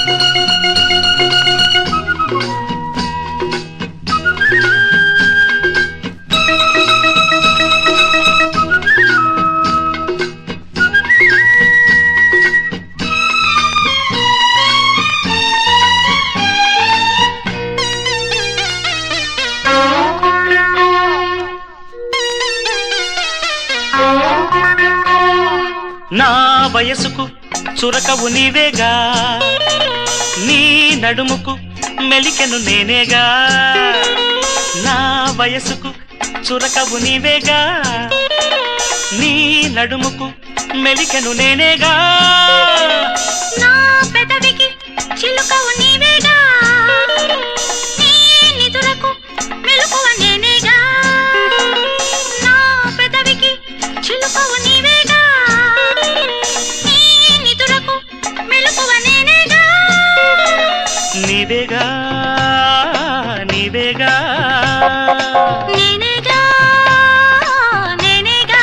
నా వయసుకు చురకవు నీవేగా నీ నడుముకు మెలికెను నేనేగా నా వయసుకు చురకవు నీవేగా నీ నడుముకు మెలికెను నేనేగా నా పెదవికి చిలుకవు నీవేగా నీ నిదురకు మెలకువ నేనేగా నా పెదవికి చిలుకవు నీవేగా నీ నిదురకు మెలకువ నేనేగా నీవేగా నీవేగా నేనేగా నేనేగా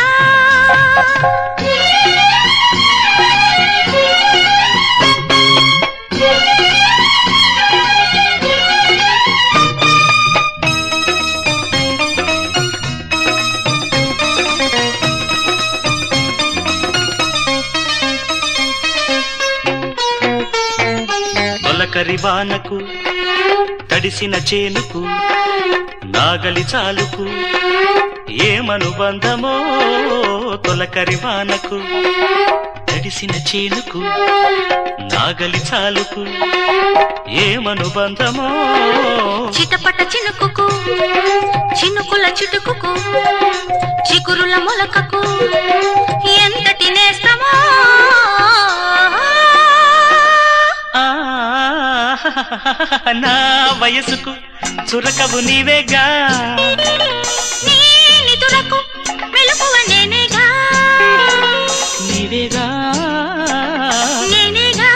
తొలకరి వానకు తడిసిన చేనుకు నాగలి చాలుకు ఏమనుబంధమో తొలకరి వానకు తడిసిన చేనుకు నాగలి చాలుకు ఏమనుబంధమో చిటపట చినుకుకు చినుకుల చిటుకుకు చిగురుల మొలకకు ఎంతటి నేస్తమో ఆ, నా వయసుకు చురకవు నీవేగా నీ నిదురకు మెలకువ నేనేగా నీవేగా నేనేగా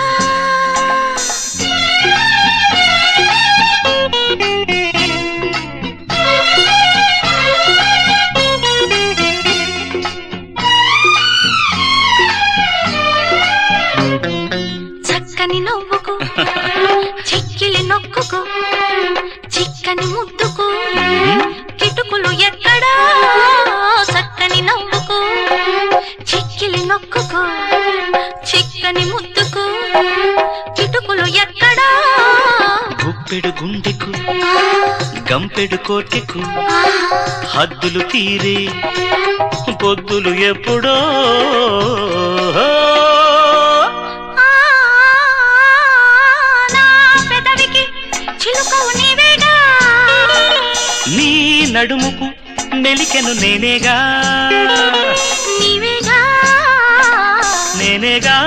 చక్కని నవ్వుకు చిక్కిలి నొక్కుకు చిక్కని ముద్దుకు కిటుకులు ఎక్కడా చక్కని నవ్వుకు చిక్కిలి నొక్కుకు చిక్కని ముద్దుకు కిటుకులు ఎక్కడా గుప్పెడు గుండెకు గంపెడు కోటెకు ఆహా, హద్దులు తీరే పొద్దులు ఎప్పుడో ఆ, నా పెదవికి చిలుకవు నీవేగా నీ నడుముకు మెలికెను నేనేగా నీవేగా నేనేగా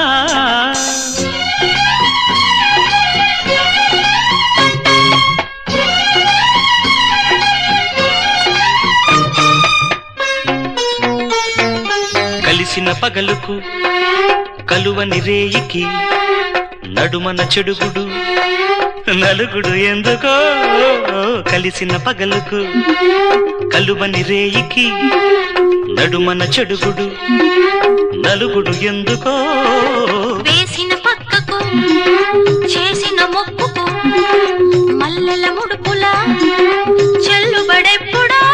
కలిసిన పగలుకు కలువని రేయికి నడుమన చెడుగుడు నలుగుడు ఎందుకో కలిసిన పగలుకు కలువని రేయికి నడుమన చెడుగుడు నలుగుడు ఎందుకో వేసిన పక్కకు చేసిన మొక్కుకు మల్లెల ముడుపుల చెల్లుబడెప్పుడా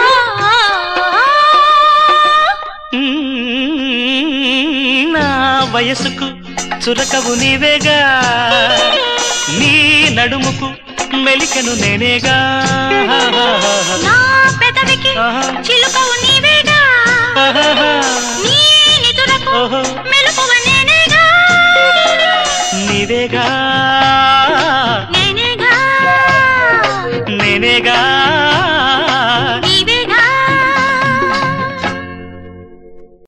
మ్మ్, నా వయసుకు చురకవు నీవేగా నీ నడుముకు మెలికను నేనేగా నా పెదవికి ఆహా. చిలుకవు నీవేగా నీ నిదురకు ఓహో మెలకువ నేనేగా నీవేగా నేనేగా నేనేగా